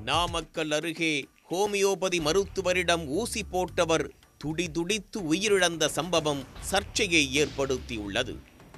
நாமக்கல் அருகே ஹோமியோபதி மருத்துவரிடம் ஊசி போட்டவர் துடிதுடித்து உயிரிழந்த சம்பவம் சர்ச்சையை ஏற்படுத்தியுள்ளது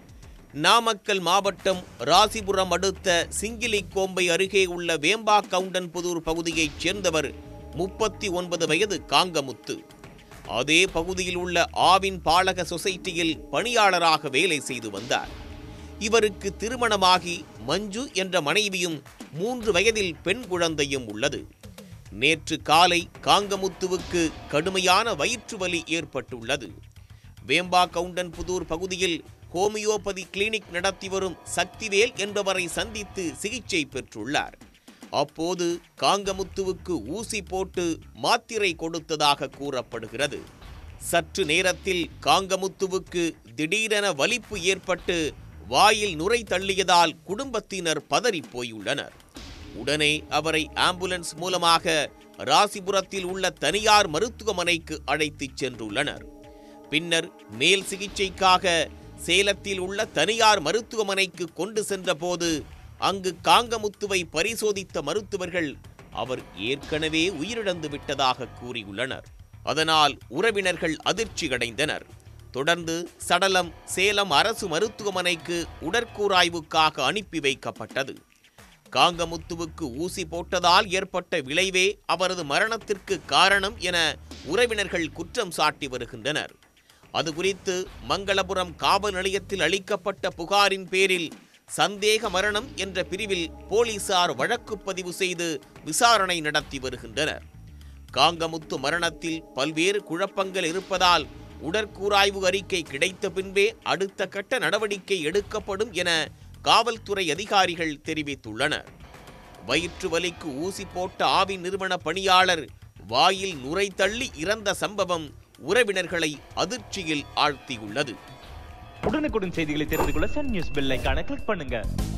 நாமக்கல் மாவட்டம் ராசிபுரம் அடுத்த சிங்கிலிக்கோம்பை அருகே உள்ள வேம்பா கவுண்டன்புதூர் பகுதியைச் சேர்ந்தவர் முப்பத்தி ஒன்பது வயது காங்கமுத்து அதே பகுதியில் உள்ள ஆவின் பாலக சொசைட்டியில் பணியாளராக வேலை செய்து வந்தார் இவருக்கு திருமணமாகி மஞ்சு என்ற மனைவியும் மூன்று வயதில் பெண் குழந்தையும் உள்ளது நேற்று காலை காங்கமுத்துவுக்கு கடுமையான வயிற்று வலி ஏற்பட்டுள்ளது வேம்பா கவுண்டன்புதூர் பகுதியில் ஹோமியோபதி கிளினிக் நடத்தி வரும் சக்திவேல் என்பவரை சந்தித்து சிகிச்சை பெற்றுள்ளார் அப்போது காங்கமுத்துவுக்கு ஊசி போட்டு மாத்திரை கொடுத்ததாக கூறப்படுகிறது சற்று நேரத்தில் காங்கமுத்துவுக்கு திடீரென வலிப்பு ஏற்பட்டு வாயில் நுரை தள்ளியதால் குடும்பத்தினர் பதறிப் போயுள்ளனர் உடனே அவரை ஆம்புலன்ஸ் மூலமாக ராசிபுரத்தில் உள்ள தனியார் மருத்துவமனைக்கு அழைத்துச் சென்றுள்ளனர் பின்னர் மேல் சிகிச்சைக்காக சேலத்தில் உள்ள தனியார் மருத்துவமனைக்கு கொண்டு சென்றபோது அங்கு காங்கமுத்துவை பரிசோதித்த மருத்துவர்கள் அவர் ஏற்கனவே உயிரிழந்து விட்டதாக கூறியுள்ளனர் அதனால் உறவினர்கள் அதிர்ச்சியடைந்தனர் தொடர்ந்து சடலம் சேலம் அரசு மருத்துவமனைக்கு உடற்கூராய்வுக்காக அனுப்பி வைக்கப்பட்டது காங்கமுத்துவுக்கு ஊசி போட்டதால் ஏற்பட்ட விளைவே அவரது மரணத்திற்கு காரணம் என உறவினர்கள் குற்றம் சாட்டி வருகின்றனர் அது குறித்து மங்களபுரம் காவல் நிலையத்தில் அளிக்கப்பட்ட புகாரின் பேரில் சந்தேக மரணம் என்ற பிரிவில் போலீசார் வழக்கு பதிவு செய்து விசாரணை நடத்தி வருகின்றனர் காங்கமுத்து மரணத்தில் பல்வேறு குழப்பங்கள் இருப்பதால் உடற்கூராய்வு அறிக்கை கிடைத்த பின்பே அடுத்த கட்ட நடவடிக்கை எடுக்கப்படும் என காவல்துறை அதிகாரிகள் தெரிவித்துள்ளனர் வயிற்று வலிக்கு ஊசி போட்ட ஆவின் நிறுவன பணியாளர் வாயில் நுரை தள்ளி இறந்த சம்பவம் உறவினர்களை அதிர்ச்சியில் ஆழ்த்தியுள்ளது உடனுக்குடன் செய்திகளை தெரிந்து கொள்ள சன் நியூஸ் பெல் ஐகானை கிளிக் பண்ணுங்க